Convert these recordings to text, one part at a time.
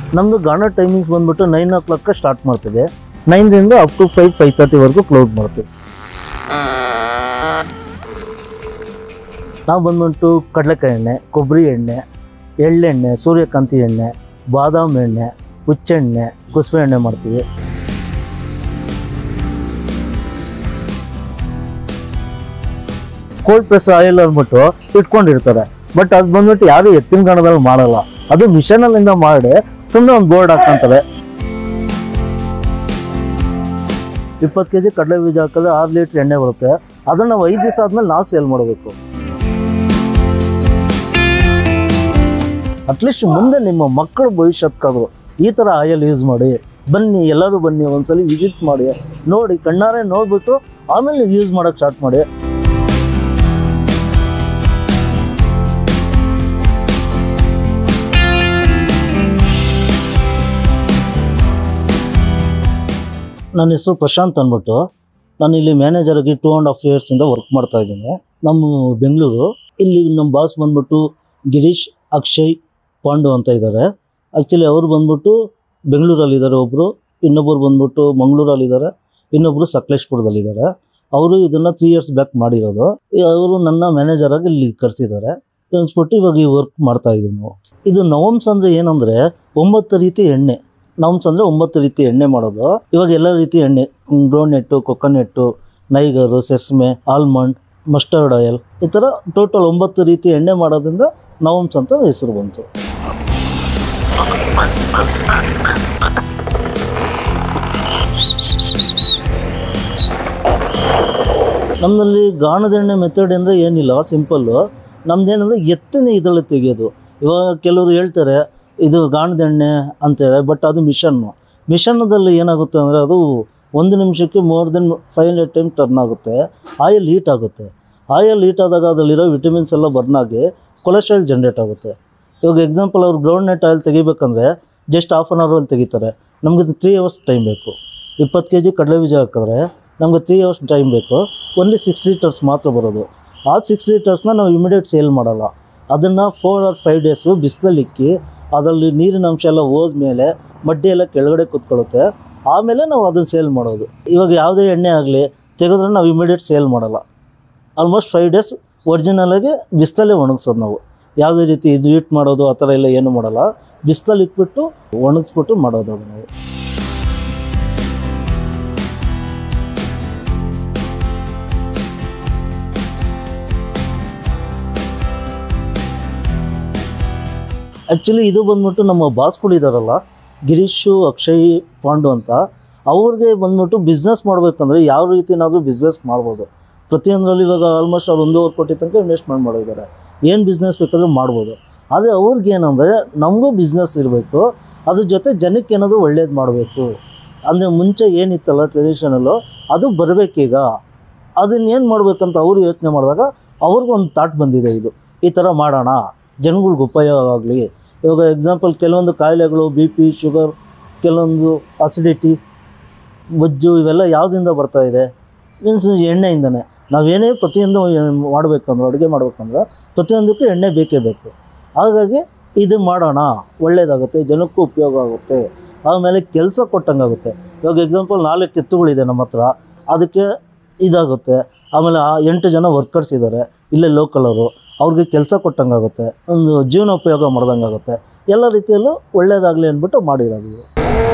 ನಮ್ಮದು ಗಾಣ ಟೈಮಿಂಗ್ಸ್ ಬಂದ್ಬಿಟ್ಟು ನೈನ್ ಓ ಕ್ಲಾಕ್ ಸ್ಟಾರ್ಟ್ ಮಾಡ್ತೀವಿ ನೈನ್ದಿಂದ ಅಪ್ ಟು ಫೈವ್ ಫೈವ್ ತರ್ಟಿವರೆಗೂ ಕ್ಲೋಸ್ ಮಾಡ್ತೀವಿ ನಾವು ಬಂದ್ಬಿಟ್ಟು ಕಡಲೆಕಾಯಿ ಎಣ್ಣೆ ಕೊಬ್ಬರಿ ಎಣ್ಣೆ ಎಳ್ಳೆಣ್ಣೆ ಸೂರ್ಯಕಾಂತಿ ಎಣ್ಣೆ ಬಾದಾಮ್ ಎಣ್ಣೆ ಹುಚ್ಚೆಣ್ಣೆ ಕುಸುಬೆ ಎಣ್ಣೆ ಮಾಡ್ತೀವಿ ಕೋಲ್ಡ್ ಪ್ರೆಸ್ ಆಯಿಲ್ ಅಂದ್ಬಿಟ್ಟು ಇಟ್ಕೊಂಡಿರ್ತಾರೆ ಬಟ್ ಅದು ಬಂದ್ಬಿಟ್ಟು ಯಾರು ಎತ್ತಿನ ಗಣದಲ್ಲಿ ಮಾಡಲ್ಲ ಅದು ಮಿಷನಲ್ಲಿಂದ ಮಾಡಿ ಸುಮ್ಮನೆ ಒಂದು ಬೋರ್ಡ್ ಹಾಕೊಂತಾರೆ ಇಪ್ಪತ್ತು ಕೆ ಜಿ ಕಡಲೆ ಬೀಜ ಹಾಕಿದ್ರೆ ಆರು ಲೀಟ್ರ್ ಎಣ್ಣೆ ಬರುತ್ತೆ ಅದನ್ನು ನಾವು ಐದು ದಿವಸ ಆದ್ಮೇಲೆ ನಾವು ಸೇಲ್ ಮಾಡಬೇಕು ಅಟ್ಲೀಸ್ಟ್ ಮುಂದೆ ನಿಮ್ಮ ಮಕ್ಕಳ ಭವಿಷ್ಯಕ್ಕಾದ್ರು ಈ ಥರ ಆಯಿಲ್ ಯೂಸ್ ಮಾಡಿ ಬನ್ನಿ ಎಲ್ಲರೂ ಬನ್ನಿ ಒಂದ್ಸಲಿ ವಿಸಿಟ್ ಮಾಡಿ ನೋಡಿ ಕಣ್ಣಾರೆ ನೋಡ್ಬಿಟ್ಟು ಆಮೇಲೆ ನೀವು ಯೂಸ್ ಮಾಡೋಕ್ಕೆ ಸ್ಟಾರ್ಟ್ ಮಾಡಿ ನನ್ನ ಹೆಸರು ಪ್ರಶಾಂತ್ ಅಂದ್ಬಿಟ್ಟು ನಾನು ಇಲ್ಲಿ ಮ್ಯಾನೇಜರಾಗಿ ಟೂ ಆ್ಯಂಡ್ ಹಾಫ್ ಇಯರ್ಸಿಂದ ವರ್ಕ್ ಮಾಡ್ತಾ ಇದ್ದೀನಿ ನಮ್ಮ ಬೆಂಗಳೂರು ಇಲ್ಲಿ ನಮ್ಮ ಬಾಸ್ ಬಂದ್ಬಿಟ್ಟು ಗಿರೀಶ್ ಅಕ್ಷಯ್ ಪಾಂಡು ಅಂತ ಇದ್ದಾರೆ ಆ್ಯಕ್ಚುಲಿ ಅವರು ಬಂದ್ಬಿಟ್ಟು ಬೆಂಗಳೂರಲ್ಲಿದ್ದಾರೆ ಒಬ್ಬರು ಇನ್ನೊಬ್ಬರು ಬಂದ್ಬಿಟ್ಟು ಮಂಗಳೂರಲ್ಲಿದ್ದಾರೆ ಇನ್ನೊಬ್ಬರು ಸಕಲೇಶ್ಪುರದಲ್ಲಿದ್ದಾರೆ ಅವರು ಇದನ್ನು ತ್ರೀ ಇಯರ್ಸ್ ಬ್ಯಾಕ್ ಮಾಡಿರೋದು ಅವರು ನನ್ನ ಮ್ಯಾನೇಜರಾಗಿ ಇಲ್ಲಿ ಕರೆಸಿದ್ದಾರೆ ಕಳಿಸ್ಬಿಟ್ಟು ಇವಾಗ ಈ ವರ್ಕ್ ಮಾಡ್ತಾ ಇದ್ದೀವಿ ನಾವು ಇದು ನವಮ್ಸ್ ಅಂದರೆ ಏನಂದರೆ ಒಂಬತ್ತು ರೀತಿ ಎಣ್ಣೆ ನಮ್ಸ್ ಅಂದರೆ ಒಂಬತ್ತು ರೀತಿ ಎಣ್ಣೆ ಮಾಡೋದು ಇವಾಗ ಎಲ್ಲ ರೀತಿ ಎಣ್ಣೆ groundnut coconut niger sesame almond mustard oil ಈ ಥರ ಟೋಟಲ್ ಒಂಬತ್ತು ರೀತಿ ಎಣ್ಣೆ ಮಾಡೋದ್ರಿಂದ ನವಮ್ಸ್ ಅಂತ ಹೆಸರು ಬಂತು ನಮ್ಮಲ್ಲಿ ಗಾಣದ ಎಣ್ಣೆ ಮೆಥಡ್ ಅಂದರೆ ಏನಿಲ್ಲ ಸಿಂಪಲ್ಲು ನಮ್ದೇನಂದ್ರೆ ಎತ್ತಿನ ಇದರಲ್ಲಿ ತೆಗೆಯೋದು ಇವಾಗ ಕೆಲವರು ಹೇಳ್ತಾರೆ ಇದು ಗಾಣದ ಎಣ್ಣೆ ಅಂತೇಳಿ ಬಟ್ ಅದು ಮಿಷನ್ನು ಮಿಷನ್ನದಲ್ಲಿ ಏನಾಗುತ್ತೆ ಅಂದರೆ ಅದು ಒಂದು ನಿಮಿಷಕ್ಕೆ more than five hundred time turn ಆಗುತ್ತೆ ಆಯಿಲ್ ಹೀಟ್ ಆಗುತ್ತೆ ಆಯಿಲ್ ಹೀಟ್ ಆದಾಗ ಅದರಲ್ಲಿರೋ ವಿಟಮಿನ್ಸ್ ಎಲ್ಲ ಬರ್ನ್ ಆಗಿ ಕೊಲೆಸ್ಟ್ರಾಲ್ ಜನ್ರೇಟ್ ಆಗುತ್ತೆ ಇವಾಗ ಎಕ್ಸಾಂಪಲ್ ಅವ್ರು ಗ್ರೌಂಡ್ ನೆಟ್ ಆಯಿಲ್ ತೆಗಿಬೇಕಂದ್ರೆ ಜಸ್ಟ್ ಹಾಫ್ ಆನ್ ಅವರಲ್ಲಿ ತೆಗಿತಾರೆ ನಮಗೆ ತ್ರೀ ಅವರ್ಸ್ ಟೈಮ್ ಬೇಕು ಇಪ್ಪತ್ತು ಕೆ ಜಿ ಕಡಲೆ ಬೀಜ ಹಾಕಿದ್ರೆ ನಮಗೆ ತ್ರೀ ಅವರ್ಸ್ ಟೈಮ್ ಬೇಕು ಓನ್ಲಿ ಸಿಕ್ಸ್ ಲೀಟರ್ಸ್ ಮಾತ್ರ ಬರೋದು ಆ ಸಿಕ್ಸ್ ಲೀಟರ್ಸ್ನ ನಾವು ಇಮಿಡಿಯೇಟ್ ಸೇಲ್ ಮಾಡಲ್ಲ ಅದನ್ನು ಫೋರ್ ಆರ್ ಫೈವ್ ಡೇಸು ಬಿಸಿಲಲ್ಲಿ ಇಕ್ಕಿ ಅದರಲ್ಲಿ ನೀರಿನ ಅಂಶ ಎಲ್ಲ ಹೋದ್ಮೇಲೆ ಮಡ್ಡಿ ಎಲ್ಲ ಕೆಳಗಡೆ ಕೂತ್ಕೊಳ್ಳುತ್ತೆ ಆಮೇಲೆ ನಾವು ಅದನ್ನು ಸೇಲ್ ಮಾಡೋದು ಇವಾಗ ಯಾವುದೇ ಎಣ್ಣೆ ಆಗಲಿ ತೆಗೆದ್ರೆ ನಾವು ಇಮಿಡಿಯೇಟ್ ಸೇಲ್ ಮಾಡಲ್ಲ ಆಲ್ಮೋಸ್ಟ್ ಫೈವ್ ಡೇಸ್ ಒರಿಜಿನಲಾಗಿ ಬಿಸಿಲಲ್ಲೇ ಒಣಗಿಸೋದು ನಾವು ಯಾವುದೇ ರೀತಿ ಇದು ಹೀಟ್ ಮಾಡೋದು ಆ ಥರ ಎಲ್ಲ ಏನು ಮಾಡಲ್ಲ ಬಿಸಿಲಲ್ಲಿ ಇಟ್ಬಿಟ್ಟು ಒಣಗಿಸ್ಬಿಟ್ಟು ಮಾಡೋದು ಅದು ನಾವು ಆ್ಯಕ್ಚುಲಿ ಇದು ಬಂದ್ಬಿಟ್ಟು ನಮ್ಮ ಬಾಸ್ಗಳು ಇದ್ದಾರಲ್ಲ ಗಿರೀಶು ಅಕ್ಷಯ್ ಪಾಂಡು ಅಂತ ಅವ್ರಿಗೆ ಬಂದ್ಬಿಟ್ಟು ಬಿಸ್ನೆಸ್ ಮಾಡಬೇಕಂದ್ರೆ ಯಾವ ರೀತಿನಾದರೂ ಬಿಸ್ನೆಸ್ ಮಾಡ್ಬೋದು ಪ್ರತಿಯೊಂದರಲ್ಲಿ ಇವಾಗ ಆಲ್ಮೋಸ್ಟ್ ಅವ್ರು ಒಂದೂವರೆ ಕೋಟಿ ತನಕ ಇನ್ವೆಸ್ಟ್ಮೆಂಟ್ ಮಾಡಿದ್ದಾರೆ ಏನು ಬಿಸ್ನೆಸ್ ಬೇಕಾದರೂ ಮಾಡ್ಬೋದು ಆದರೆ ಅವ್ರಿಗೆ ಏನಂದರೆ ನಮಗೂ ಬಿಸ್ನೆಸ್ ಇರಬೇಕು ಅದ್ರ ಜೊತೆ ಜನಕ್ಕೆ ಏನಾದರೂ ಒಳ್ಳೇದು ಮಾಡಬೇಕು ಅಂದರೆ ಮುಂಚೆ ಏನಿತ್ತಲ್ಲ ಟ್ರೆಡಿಷನಲ್ಲು ಅದು ಬರಬೇಕೀಗ ಅದನ್ನೇನು ಮಾಡಬೇಕಂತ ಅವರು ಯೋಚನೆ ಮಾಡಿದಾಗ ಅವ್ರಿಗೊಂದು ಥಾಟ್ ಬಂದಿದೆ ಇದು ಈ ಥರ ಮಾಡೋಣ ಜನಗಳ್ಗೆ ಉಪಯೋಗ ಆಗಲಿ ಇವಾಗ ಎಕ್ಸಾಂಪಲ್ ಕೆಲವೊಂದು ಕಾಯಿಲೆಗಳು ಬಿ ಪಿ ಶುಗರ್ ಕೆಲವೊಂದು ಅಸಿಡಿಟಿ ಬೊಜ್ಜು ಇವೆಲ್ಲ ಯಾವುದರಿಂದ ಬರ್ತಾ ಇದೆ ಮೀನ್ಸ್ ಎಣ್ಣೆಯಿಂದನೇ ನಾವೇನೇ ಪ್ರತಿಯೊಂದು ಮಾಡಬೇಕಂದ್ರೆ ಅಡುಗೆ ಮಾಡ್ಬೇಕಂದ್ರೆ ಪ್ರತಿಯೊಂದಕ್ಕೂ ಎಣ್ಣೆ ಬೇಕೇ ಬೇಕು ಹಾಗಾಗಿ ಇದು ಮಾಡೋಣ ಒಳ್ಳೆಯದಾಗುತ್ತೆ ಜನಕ್ಕೂ ಉಪಯೋಗ ಆಗುತ್ತೆ ಆಮೇಲೆ ಕೆಲಸ ಕೊಟ್ಟಂಗಾಗುತ್ತೆ ಇವಾಗ ಎಕ್ಸಾಂಪಲ್ ನಾಲ್ಕು ಎತ್ತುಗಳಿದೆ ನಮ್ಮ ಹತ್ರ ಅದಕ್ಕೆ ಇದಾಗುತ್ತೆ ಆಮೇಲೆ ಆ ಎಂಟು ಜನ ವರ್ಕರ್ಸ್ ಇದ್ದಾರೆ ಇಲ್ಲೇ ಲೋಕಲವರು ಅವ್ರಿಗೆ ಕೆಲಸ ಕೊಟ್ಟಂಗಾಗುತ್ತೆ ಒಂದು ಜೀವನ ಉಪಯೋಗ ಮಾಡ್ದಂಗಾಗುತ್ತೆ ಎಲ್ಲ ರೀತಿಯಲ್ಲೂ ಒಳ್ಳೆಯದಾಗಲಿ ಅಂದ್ಬಿಟ್ಟು ಮಾಡಿರೋದು ಇದು.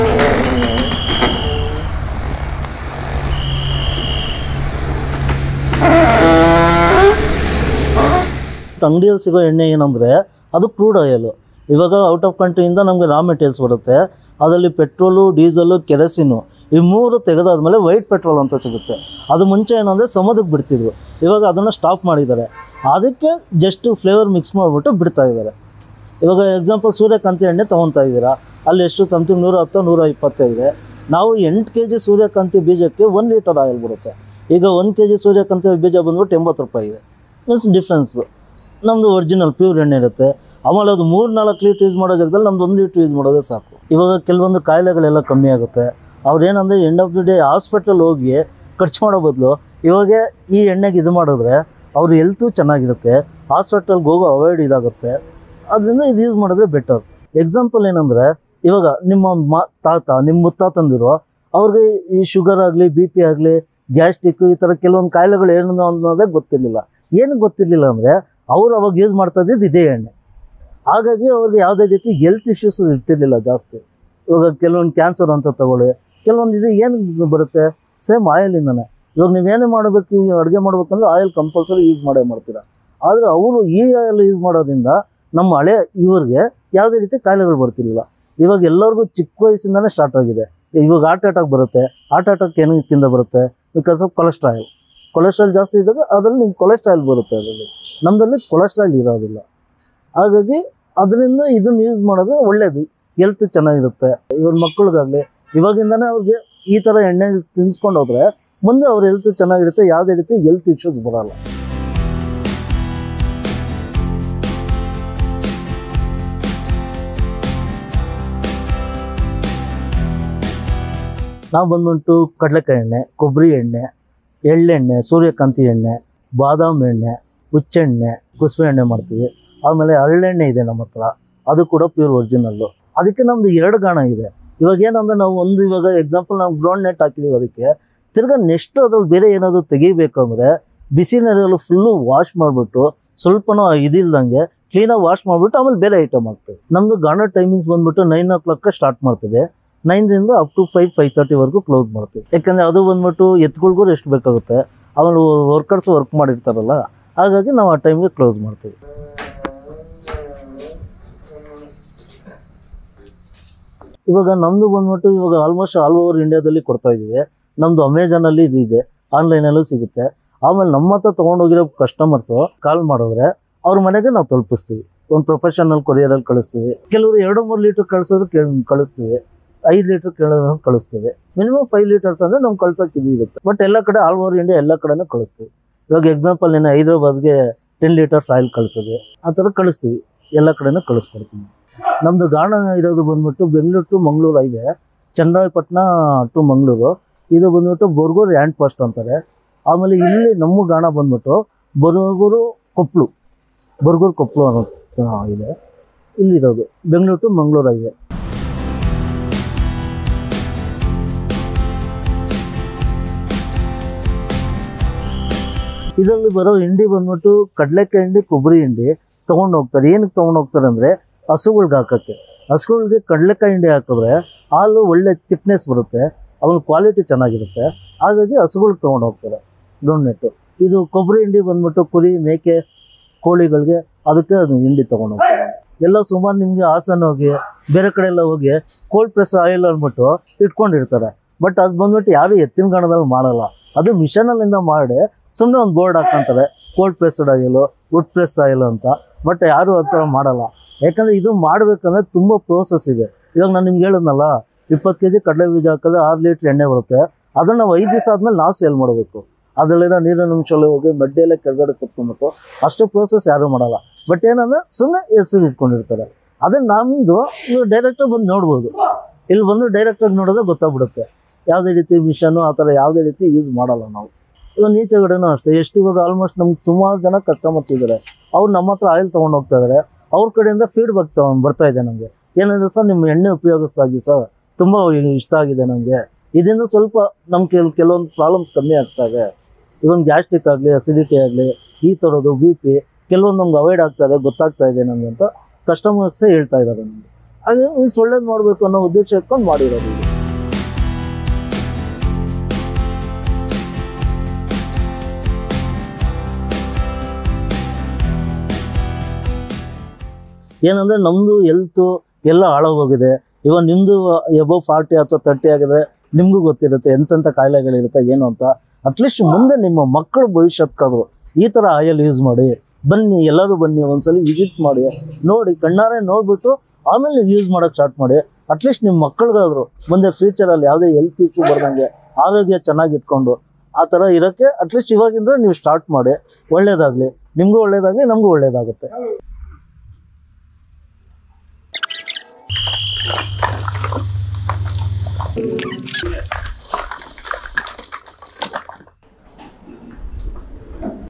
ಅಂಗಡಿಯಲ್ಲಿ ಸಿಗೋ ಎಣ್ಣೆ ಏನಂದರೆ ಅದು ಕ್ರೂಡ್ ಆಯಿಲು ಇವಾಗ ಔಟ್ ಆಫ್ ಕಂಟ್ರಿಯಿಂದ ನಮಗೆ ರಾ ಮೆಟೀರಿಯಲ್ಸ್ ಬರುತ್ತೆ ಅದರಲ್ಲಿ ಪೆಟ್ರೋಲು ಡೀಸೆಲು ಕೆರಸಿನು ಈ ಮೂರು ತೆಗೆದಾದ್ಮೇಲೆ ವೈಟ್ ಪೆಟ್ರೋಲ್ ಅಂತ ಸಿಗುತ್ತೆ ಅದು ಮುಂಚೆ ಏನಂದರೆ ಸಮುದ್ರಕ್ಕೆ ಬಿಡ್ತಿದ್ರು ಇವಾಗ ಅದನ್ನು ಸ್ಟಾಪ್ ಮಾಡಿದ್ದಾರೆ ಅದಕ್ಕೆ ಜಸ್ಟ್ ಫ್ಲೇವರ್ ಮಿಕ್ಸ್ ಮಾಡಿಬಿಟ್ಟು ಬಿಡ್ತಾ ಇದ್ದಾರೆ ಇವಾಗ ಎಕ್ಸಾಂಪಲ್ ಸೂರ್ಯಕಾಂತಿ ಎಣ್ಣೆ ತೊಗೊತಾ ಇದ್ದೀರಾ ಅಲ್ಲಿ ಎಷ್ಟು ಸಮಥಿಂಗ್ ನೂರ ಹತ್ತು ನೂರ ಇಪ್ಪತ್ತೈದೆ ನಾವು ಎಂಟು ಕೆ ಜಿ ಸೂರ್ಯಕಾಂತಿ ಬೀಜಕ್ಕೆ ಒಂದು ಲೀಟರ್ ಆಯಿಲ್ ಬರುತ್ತೆ ಈಗ ಒಂದು ಕೆ ಜಿ ಸೂರ್ಯಕಾಂತಿ ಬೀಜ ಬಂದ್ಬಿಟ್ಟು ಎಂಬತ್ತು ರೂಪಾಯಿ ಇದೆ ಮೀನ್ಸ್ ಡಿಫ್ರೆನ್ಸು ನಮ್ಮದು ಒರಿಜಿನಲ್ ಪ್ಯೂರ್ ಎಣ್ಣೆ ಇರುತ್ತೆ ಆಮೇಲೆ ಅದು ಮೂರು ನಾಲ್ಕು ಲೀಟ್ರ್ ಯೂಸ್ ಮಾಡೋ ಜಾಗದಲ್ಲಿ ನಮ್ದು ಒಂದು ಲೀಟ್ರ್ ಯೂಸ್ ಮಾಡೋದೇ ಸಾಕು ಇವಾಗ ಕೆಲವೊಂದು ಕಾಯಿಲೆಗಳೆಲ್ಲ ಕಮ್ಮಿ ಆಗುತ್ತೆ ಅವ್ರು ಏನಂದರೆ ಎಂಡ್ ಆಫ್ ದಿ ಡೇ ಹಾಸ್ಪಿಟ್ಲಲ್ಲಿ ಹೋಗಿ ಖರ್ಚು ಮಾಡೋ ಬದಲು ಇವಾಗ ಈ ಎಣ್ಣೆಗೆ ಇದು ಮಾಡಿದ್ರೆ ಅವ್ರ ಹೆಲ್ತು ಚೆನ್ನಾಗಿರುತ್ತೆ ಹಾಸ್ಪಿಟಲ್ಗೆ ಹೋಗೋ ಅವಾಯ್ಡ್ ಇದಾಗುತ್ತೆ ಅದರಿಂದ ಇದು ಯೂಸ್ ಮಾಡಿದ್ರೆ ಬೆಟರ್ ಎಕ್ಸಾಂಪಲ್ ಏನಂದರೆ ಇವಾಗ ನಿಮ್ಮ ಮ ತಾತ ನಿಮ್ಮ ಮುತ್ತಾತಂದಿರು ಅವ್ರಿಗೆ ಈ ಶುಗರ್ ಆಗಲಿ ಬಿ ಪಿ ಆಗಲಿ ಗ್ಯಾಸ್ಟ್ರಿಕ್ ಈ ಥರ ಕೆಲವೊಂದು ಕಾಯಿಲೆಗಳು ಏನು ಅನ್ನೋದೇ ಗೊತ್ತಿರಲಿಲ್ಲ ಏನು ಗೊತ್ತಿರಲಿಲ್ಲ ಅಂದರೆ ಅವ್ರು ಅವಾಗ ಯೂಸ್ ಮಾಡ್ತಾ ಇದ್ದಿದ್ದು ಇದೇ ಎಣ್ಣೆ ಹಾಗಾಗಿ ಅವ್ರಿಗೆ ಯಾವುದೇ ರೀತಿ ಹೆಲ್ತ್ ಇಶ್ಯೂಸ್ ಇರ್ತಿರ್ಲಿಲ್ಲ ಜಾಸ್ತಿ ಇವಾಗ ಕೆಲವೊಂದು ಕ್ಯಾನ್ಸರ್ ಅಂತ ತಗೊಳ್ಳಿ ಕೆಲವೊಂದು ಇದು ಏನು ಬರುತ್ತೆ ಸೇಮ್ ಆಯಿಲಿಂದನೇ ಇವಾಗ ನೀವೇನೇ ಮಾಡಬೇಕು ಅಡುಗೆ ಮಾಡ್ಬೇಕಂದ್ರೆ ಆಯಿಲ್ ಕಂಪಲ್ಸರಿ ಯೂಸ್ ಮಾಡೇ ಮಾಡ್ತೀರಾ ಆದರೆ ಅವರು ಈ ಆಯಿಲ್ ಯೂಸ್ ಮಾಡೋದ್ರಿಂದ ನಮ್ಮ ಹಳೆ ಇವ್ರಿಗೆ ಯಾವುದೇ ರೀತಿ ಕಾಯಿಲೆಗಳು ಬರ್ತಿರ್ಲಿಲ್ಲ ಇವಾಗ ಎಲ್ಲರಿಗೂ ಚಿಕ್ಕ ವಯಸ್ಸಿಂದನೇ ಸ್ಟಾರ್ಟ್ ಆಗಿದೆ ಇವಾಗ ಹಾರ್ಟ್ ಅಟ್ಯಾಕ್ ಬರುತ್ತೆ ಹಾರ್ಟ್ ಅಟ್ಯಾಕ್ ಏನಕ್ಕಿಂದ ಬರುತ್ತೆ ಬಿಕಾಸ್ ಆಫ್ ಕೊಲೆಸ್ಟ್ರಾಲ್ ಕೊಲೆಸ್ಟ್ರಾಲ್ ಜಾಸ್ತಿ ಇದ್ದಾಗ ಅದರಲ್ಲಿ ನಿಮ್ಗೆ ಕೊಲೆಸ್ಟ್ರಾಲ್ ಬರುತ್ತೆ ಅದರಲ್ಲಿ ನಮ್ಮದಲ್ಲಿ ಕೊಲೆಸ್ಟ್ರಾಲ್ ಇರೋದಿಲ್ಲ ಹಾಗಾಗಿ ಅದರಿಂದ ಇದನ್ನ ಯೂಸ್ ಮಾಡೋದು ಒಳ್ಳೇದು ಹೆಲ್ತ್ ಚೆನ್ನಾಗಿರುತ್ತೆ ಇವ್ರ ಮಕ್ಕಳಿಗಾಗಲಿ ಇವಾಗಿಂದನೇ ಅವ್ರಿಗೆ ಈ ಥರ ಎಣ್ಣೆ ತಿನ್ಸ್ಕೊಂಡು ಹೋದ್ರೆ ಮುಂದೆ ಅವ್ರ ಹೆಲ್ತ್ ಚೆನ್ನಾಗಿರುತ್ತೆ ಯಾವುದೇ ರೀತಿ ಹೆಲ್ತ್ ಇಶ್ಯೂಸ್ ಬರಲ್ಲ ನಾವು ಬಂದ್ಬಿಟ್ಟು ಕಡಲೆಕಾಯಿ ಎಣ್ಣೆ ಕೊಬ್ಬರಿ ಎಣ್ಣೆ ಎಳ್ಳೆಣ್ಣೆ ಸೂರ್ಯಕಾಂತಿ ಎಣ್ಣೆ ಬಾದಾಮ್ ಎಣ್ಣೆ ಹುಚ್ಚೆಣ್ಣೆ ಕುಸುಬೆ ಎಣ್ಣೆ ಮಾಡ್ತೀವಿ ಆಮೇಲೆ ಹರಳೆಣ್ಣೆ ಇದೆ ನಮ್ಮ ಹತ್ರ ಅದು ಕೂಡ ಪ್ಯೂರ್ ಒರಿಜಿನಲ್ಲು ಅದಕ್ಕೆ ನಮ್ದು ಎರಡು ಗಾಣ ಇದೆ ಇವಾಗ ಏನಂದ್ರೆ ನಾವು ಒಂದು ಇವಾಗ ಎಕ್ಸಾಂಪಲ್ ನಾವು ಗ್ರೌಂಡ್ ನೆಟ್ ಹಾಕಿದೀವಿ ಅದಕ್ಕೆ ತಿರ್ಗಾ ನೆಕ್ಸ್ಟ್ ಅದ್ರಲ್ಲಿ ಬೇರೆ ಏನಾದರೂ ತೆಗಿಬೇಕಂದ್ರೆ ಬಿಸಿ ನೀರಲ್ಲಿ ಫುಲ್ಲು ವಾಶ್ ಮಾಡಿಬಿಟ್ಟು ಸ್ವಲ್ಪನೂ ಇದಿಲ್ದಂಗೆ ಕ್ಲೀನಾಗಿ ವಾಶ್ ಮಾಡಿಬಿಟ್ಟು ಆಮೇಲೆ ಬೇರೆ ಐಟಮ್ ಹಾಕ್ತೀವಿ ನಮ್ಮದು ಗಾಣ ಟೈಮಿಂಗ್ಸ್ ಬಂದ್ಬಿಟ್ಟು ನೈನ್ ಓ ಕ್ಲಾಕ್ ಸ್ಟಾರ್ಟ್ ಮಾಡ್ತೀವಿ ನೈನ್ದಿಂದ ಅಪ್ ಟು ಫೈವ್ ಫೈವ್ ತರ್ಟಿವರೆಗೂ ಕ್ಲೋಸ್ ಮಾಡ್ತೀವಿ ಯಾಕಂದರೆ ಅದು ಬಂದ್ಬಿಟ್ಟು ಎತ್ಕೊಳ್ಗೂ ರೆಸ್ಟ್ ಬೇಕಾಗುತ್ತೆ ಆಮೇಲೆ ವರ್ಕರ್ಸ್ ವರ್ಕ್ ಮಾಡಿರ್ತಾರಲ್ಲ ಹಾಗಾಗಿ ನಾವು ಆ ಟೈಮ್ಗೆ ಕ್ಲೋಸ್ ಮಾಡ್ತೀವಿ ಇವಾಗ ನಮ್ಮದು ಬಂದ್ಬಿಟ್ಟು ಇವಾಗ ಆಲ್ಮೋಸ್ಟ್ ಆಲ್ ಓವರ್ ಇಂಡಿಯಾದಲ್ಲಿ ಕೊಡ್ತಾ ಇದ್ದೀವಿ ನಮ್ಮದು ಅಮೆಝಾನಲ್ಲಿ ಇದು ಇದೆ ಆನ್ಲೈನಲ್ಲೂ ಸಿಗುತ್ತೆ ಆಮೇಲೆ ನಮ್ಮ ಹತ್ರ ತೊಗೊಂಡೋಗಿರೋ ಕಸ್ಟಮರ್ಸು ಕಾಲ್ ಮಾಡಿದ್ರೆ ಅವ್ರ ಮನೆಗೆ ನಾವು ತಲುಪಿಸ್ತೀವಿ ಒಂದು ಪ್ರೊಫೆಷನಲ್ ಕೊರಿಯರಲ್ಲಿ ಕಳಿಸ್ತೀವಿ ಕೆಲವರು ಎರಡು ಮೂರು ಲೀಟ್ರ್ ಕಳಿಸೋದು ಕೇಳ್ ಕಳಿಸ್ತೀವಿ ಐದು ಲೀಟ್ರ್ ಕೇಳೋದನ್ನ ಕಳಿಸ್ತೀವಿ ಮಿನಿಮಮ್ ಫೈವ್ ಲೀಟರ್ಸ್ ಅಂದರೆ ನಮ್ಗೆ ಕಳ್ಸೋಕೆ ಇದು ಇರುತ್ತೆ ಬಟ್ ಎಲ್ಲ ಕಡೆ ಆಲ್ ಓವರ್ ಇಂಡಿಯಾ ಎಲ್ಲ ಕಡೆನೂ ಕಳಿಸ್ತೀವಿ ಇವಾಗ ಎಕ್ಸಾಂಪಲ್ ನೀನು ಹೈದ್ರಾಬಾದ್ಗೆ ಟೆನ್ ಲೀಟರ್ಸ್ ಆಯಿಲ್ ಕಳಿಸೋದು ಆ ಥರ ಕಳಿಸ್ತೀವಿ ಎಲ್ಲ ಕಡೆನೂ ಕಳಿಸ್ಕೊಡ್ತೀವಿ ನಮ್ಮದು ಗಾಣ ಇರೋದು ಬಂದ್ಬಿಟ್ಟು Bengaluru to Mangaluru highway Channarayapatna to Mangaluru ಇದು ಬಂದ್ಬಿಟ್ಟು ಬೋರ್ಗೂರು ಹ್ಯಾಂಡ್ ಫಸ್ಟ್ ಅಂತಾರೆ ಆಮೇಲೆ ಇಲ್ಲಿ ನಮ್ಮ ಗಾಣ ಬಂದ್ಬಿಟ್ಟು ಬೊರಗೂರು ಕೊಪ್ಪಳು ಬೊರಗೂರು ಕೊಪ್ಪಳು ಅನ್ನೋ ಇದೆ ಇಲ್ಲಿರೋದು ಬೆಂಗಳೂರು ಟು ಮಂಗಳೂರು ಹೈವೇ ಇದರಲ್ಲಿ ಬರೋ ಹಿಂಡಿ ಬಂದ್ಬಿಟ್ಟು ಕಡಲೆಕಾಯಿ ಹಿಂಡಿ ಕೊಬ್ಬರಿ ಹಿಂಡಿ ತೊಗೊಂಡು ಹೋಗ್ತಾರೆ ಏನಕ್ಕೆ ತೊಗೊಂಡು ಹೋಗ್ತಾರೆ ಅಂದರೆ ಹಸುಗಳ್ಗೆ ಹಾಕೋಕ್ಕೆ ಹಸುಗಳ್ಗೆ ಕಡಲೆಕಾಯಿ ಹಿಂಡಿ ಹಾಕಿದ್ರೆ ಹಾಲು ಒಳ್ಳೆ ತಿಕ್ನೆಸ್ ಬರುತ್ತೆ ಆಮೇಲೆ ಕ್ವಾಲಿಟಿ ಚೆನ್ನಾಗಿರುತ್ತೆ ಹಾಗಾಗಿ ಹಸುಗಳ್ಗೆ ತೊಗೊಂಡು ಹೋಗ್ತಾರೆ ನೆಟ್ಟು ಇದು ಕೊಬ್ಬರಿ ಹಿಂಡಿ ಬಂದ್ಬಿಟ್ಟು ಕುರಿ ಮೇಕೆ ಕೋಳಿಗಳಿಗೆ ಅದಕ್ಕೆ ಅದು ಹಿಂಡಿ ತೊಗೊಂಡು ಹೋಗ್ತಾರೆ ಎಲ್ಲ ಸುಮಾರು ನಿಮಗೆ ಹಾಸನ ಹೋಗಿ ಬೇರೆ ಕಡೆ ಎಲ್ಲ ಹೋಗಿ ಕೋಲ್ಡ್ ಪ್ರೆಸ್ ಆಯಿಲ್ ಅಂದ್ಬಿಟ್ಟು ಇಟ್ಕೊಂಡಿರ್ತಾರೆ ಬಟ್ ಅದು ಬಂದ್ಬಿಟ್ಟು ಯಾರು ಎತ್ತಿನ ಗಣದಲ್ಲಿ ಮಾಡಲ್ಲ ಅದು ಮಿಷನಲ್ಲಿಂದ ಮಾಡಿ ಸುಮ್ಮನೆ ಒಂದು ಬೋರ್ಡ್ ಹಾಕೊಂತಾರೆ cold pressed oil wood press oil ಅಂತ ಬಟ್ ಯಾರು ಆ ಥರ ಮಾಡಲ್ಲ ಯಾಕಂದರೆ ಇದು ಮಾಡಬೇಕಂದ್ರೆ ತುಂಬ ಪ್ರೋಸೆಸ್ ಇದೆ ಇವಾಗ ನಾನು ನಿಮ್ಗೆ ಹೇಳಿದ್ನಲ್ಲ ಇಪ್ಪತ್ತು ಕೆ ಜಿ ಕಡಲೆ ಬೀಜ ಹಾಕಿದ್ರೆ ಆರು ಲೀಟ್ರ್ ಎಣ್ಣೆ ಬರುತ್ತೆ ಅದನ್ನು ನಾವು ಐದು ದಿವಸ ಆದಮೇಲೆ ನಾವು ಸೇಲ್ ಮಾಡಬೇಕು ಅದರಲ್ಲಿರೋ ನೀರಿನ ಅಂಶಗಳು ಹೋಗಿ ಮಡ್ಡಿ ಎಲ್ಲ ಕೆಳಗಡೆ ಕುತ್ಕೊಬೇಕು ಅಷ್ಟು ಪ್ರೋಸೆಸ್ ಯಾರೂ ಮಾಡಲ್ಲ ಬಟ್ ಏನಂದ್ರೆ ಸುಮ್ಮನೆ ಹೆಸರು ಇಟ್ಕೊಂಡಿರ್ತಾರೆ ಅದೇ ನಮ್ಮದು ನೀವು ಡೈರೆಕ್ಟಾಗಿ ಬಂದು ನೋಡ್ಬೋದು ಇಲ್ಲಿ ಬಂದು ಡೈರೆಕ್ಟಾಗಿ ನೋಡಿದ್ರೆ ಗೊತ್ತಾಗ್ಬಿಡುತ್ತೆ ಯಾವುದೇ ರೀತಿ ಮಿಷನು ಆ ಥರ ಯಾವುದೇ ರೀತಿ ಯೂಸ್ ಮಾಡಲ್ಲ ನಾವು ಇವಾಗ ಈಚೆಗಡೆನೂ ಅಷ್ಟೇ ಎಷ್ಟು ಇವಾಗ ಆಲ್ಮೋಸ್ಟ್ ನಮ್ಗೆ ಸುಮಾರು ಜನ ಕಸ್ಟಮರ್ಸ್ ಇದ್ದಾರೆ ಅವ್ರು ನಮ್ಮ ಹತ್ರ ಆಯಿಲ್ ತೊಗೊಂಡು ಹೋಗ್ತಾ ಇದ್ದಾರೆ ಅವ್ರ ಕಡೆಯಿಂದ ಫೀಡ್ಬ್ಯಾಕ್ ತಗೊಂಡು ಬರ್ತಾ ಇದೆ ನಮಗೆ ಏನಂದ್ರೆ ಸರ್ ನಿಮ್ಮ ಎಣ್ಣೆ ಉಪಯೋಗಿಸ್ತಾ ಇದ್ದೀವಿ ಸರ್ ತುಂಬ ಇಷ್ಟ ಆಗಿದೆ ನಮಗೆ ಇದರಿಂದ ಸ್ವಲ್ಪ ನಮ್ಮ ಕೆಲ್ ಕೆಲವೊಂದು ಪ್ರಾಬ್ಲಮ್ಸ್ ಕಮ್ಮಿ ಆಗ್ತಾ ಇದೆ ಇವನ್ ಗ್ಯಾಸ್ಟ್ರಿಕ್ ಆಗಲಿ ಅಸಿಡಿಟಿ ಆಗಲಿ ಈ ಥರದ್ದು ಬಿ ಪಿ ಕೆಲವೊಂದು ನಮ್ಗೆ ಅವಾಯ್ಡ್ ಆಗ್ತಾ ಇದೆ ಗೊತ್ತಾಗ್ತಾ ಇದೆ ನಮಗೆ ಅಂತ ಕಸ್ಟಮರ್ಸೇ ಹೇಳ್ತಾ ಇದ್ದಾರೆ ನಮಗೆ ಹಾಗೆ ಮೀನ್ಸ್ ಒಳ್ಳೇದು ಮಾಡಬೇಕು ಅನ್ನೋ ಉದ್ದೇಶ ಇಟ್ಕೊಂಡು ಮಾಡಿರೋದು ಇದು ಏನಂದರೆ ನಮ್ಮದು ಹೆಲ್ತು ಎಲ್ಲ ಹಾಳಾಗೋಗಿದೆ ಇವಾಗ ನಿಮ್ಮದು ಎಬೋ ಫಾರ್ಟಿ ಅಥವಾ ತರ್ಟಿ ಆಗಿದ್ರೆ ನಿಮಗೂ ಗೊತ್ತಿರುತ್ತೆ ಎಂತೆಂಥ ಕಾಯಿಲೆಗಳಿರುತ್ತೆ ಏನು ಅಂತ ಅಟ್ಲೀಸ್ಟ್ ಮುಂದೆ ನಿಮ್ಮ ಮಕ್ಕಳ ಭವಿಷ್ಯಕ್ಕಾದ್ರು ಈ ಥರ ಆಯಿಲ್ ಯೂಸ್ ಮಾಡಿ ಬನ್ನಿ ಎಲ್ಲರೂ ಬನ್ನಿ ಒಂದ್ಸಲಿ ವಿಸಿಟ್ ಮಾಡಿ ನೋಡಿ ಕಣ್ಣಾರೆ ನೋಡಿಬಿಟ್ಟು ಆಮೇಲೆ ನೀವು ಯೂಸ್ ಮಾಡೋಕ್ಕೆ ಸ್ಟಾರ್ಟ್ ಮಾಡಿ ಅಟ್ಲೀಸ್ಟ್ ನಿಮ್ಮ ಮಕ್ಕಳಿಗಾದ್ರು ಮುಂದೆ ಫ್ಯೂಚರಲ್ಲಿ ಯಾವುದೇ ಹೆಲ್ತ್ ಇಶ್ಯೂ ಬರ್ದಂಗೆ ಆರೋಗ್ಯ ಚೆನ್ನಾಗಿ ಇಟ್ಕೊಂಡು ಆ ಥರ ಇರೋಕ್ಕೆ ಅಟ್ಲೀಸ್ಟ್ ಇವಾಗಿಂದ ನೀವು ಸ್ಟಾರ್ಟ್ ಮಾಡಿ ಒಳ್ಳೇದಾಗಲಿ ನಿಮಗೂ ಒಳ್ಳೇದಾಗಲಿ ನಮಗೂ ಒಳ್ಳೇದಾಗುತ್ತೆ